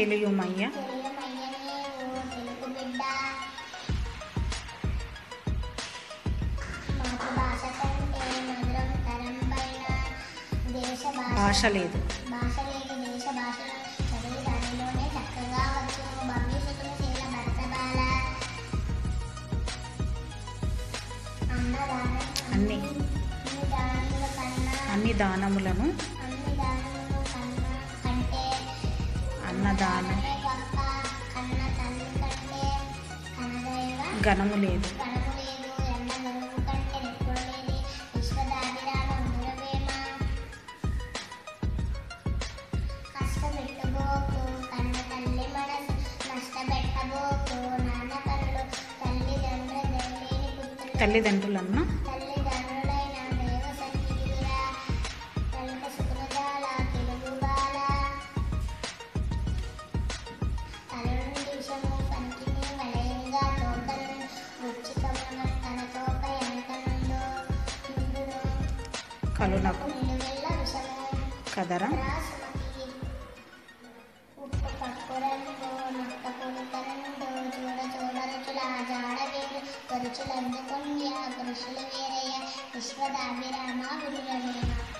తెలియమయ్య తెలియమయ్యనే ఓ తెలుగు బిడ్డ మాతృభాష కంటే మధురం తరం పైన దేశ భాష భాష లేదు భాష లేదు దేశ భాషలో చదివి దానిలోనే చక్కగా వచ్చు భవిష్యత్తులో చేల భరతబాల అన్నదానం అన్ని. అన్ని దానముల కన్నా అన్ని దానములను అన్ని దానముల కన్నా కంటే అన్నదానం అన్నదానమే గొప్ప కన్న తల్లి కంటే కనదైవ ఘనము లేదు కనము లేదు ఎండ నలుగు కంటే నెప్పుడు లేని విశ్వదాభిరామ మురవేమ కష్టపెట్టుకోకు కన్న తల్లి మనసు నష్టపెట్టబోకు నాన్న కళ్ళు తల్లిదండ్రుల లేని పుత్రులు తల్లిదండ్రులన్న తల్లిదండ్రులైన దేవ సన్నిధిరా కనుక శుక్రజాల తెలుగు బాల తలనుండి విషము పంకిని వలయంగా తోకను రుచికమున తన తోక వెనకనుండు ముందును కలునకు నిలువెల్ల విషము కదరా రాసుమతి ఉప్పు పప్పురండు నొక్క పులుకరండు చూడ చూడ రుచుల జాడ వేరు పరుచులందుకొండ్య పురుషులు వేరయ్య విశ్వదాభిరామ వినులనేమ